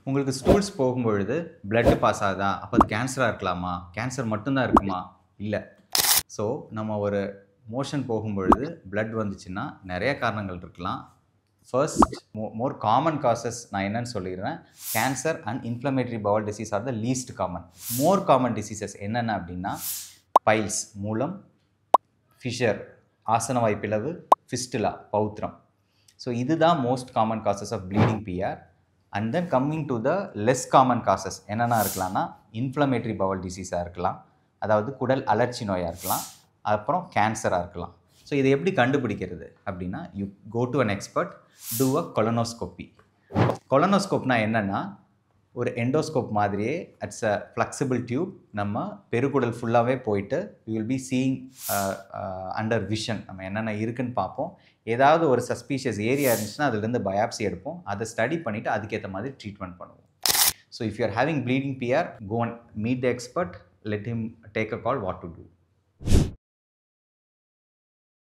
உங்களுக்கு ஸ்டூல்ஸ் போகும்பொழுது blood pass ஆகுதா அப்போ அது கேன்சராக இருக்கலாமா கேன்சர் மட்டும்தான் இருக்குமா இல்லை ஸோ நம்ம ஒரு மோஷன் போகும்பொழுது blood வந்துச்சுன்னா நிறைய காரணங்கள் இருக்கலாம் ஃபர்ஸ்ட் மோர் காமன் காசஸ் நான் என்னன்னு சொல்லிடுறேன் cancer and inflammatory bowel disease are the least common more common diseases என்னென்ன அப்படின்னா பைல்ஸ் மூலம் ஃபிஷர் ஆசனவாய் பிளவு ஃபிஸ்டுலா பௌத்திரம் ஸோ இதுதான் most common causes of bleeding PR and then coming to the less common causes என்னென்ன இருக்கலாம்னா இன்ஃப்ளமேட்டரி பவல் டிசீஸாக இருக்கலாம் அதாவது குடல் அலர்ச்சி நோயாக இருக்கலாம் அப்புறம் கேன்சராக இருக்கலாம் ஸோ இதை எப்படி கண்டுபிடிக்கிறது அப்படின்னா you go to an expert to a colonoscopy கொலனோஸ்கோப்னா என்னென்னா ஒரு எண்டோஸ்கோப் மாதிரியே அட்ஸ் அ ஃப்ளெக்சிபிள் டியூப் நம்ம பெருக்குடல் ஃபுல்லாகவே போயிட்டு you will be seeing under vision நம்ம என்னென்ன இருக்குன்னு பார்ப்போம் ஏதாவது ஒரு சஸ்பீஷியஸ் ஏரியா இருந்துச்சுன்னா அதுலேருந்து பயாப்சி எடுப்போம் அதை ஸ்டடி பண்ணிவிட்டு அதுக்கேற்ற மாதிரி ட்ரீட்மெண்ட் பண்ணுவோம் so if you are having bleeding PR go and meet the expert let him take a call what to two